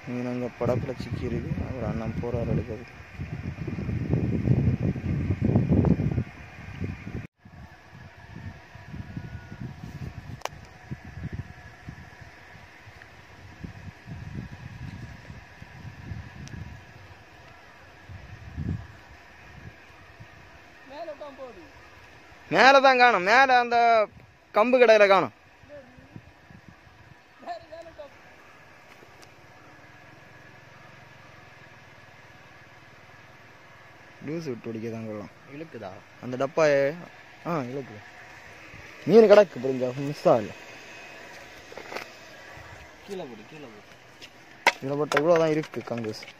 மீன் அங்கே படப்பில் சிக்கியிருக்கு அவர் அண்ணன் போகிறார் எடுக்கிறது மேலே தான் காணும் மேலே அந்த கம்பு கடையில் காணும் லூஸ் விட்டு பிடிக்க தான் கொள்ளலாம் இழுக்குதா அந்த டப்பா ஆ இழுக்கு மீன் கிடக்கு புரிஞ்சா மிஸ் ஆகல கீழே போடு கீழே போடு இதில் பட்ட இவ்வளோ தான் இருக்குது கங்கூஸ்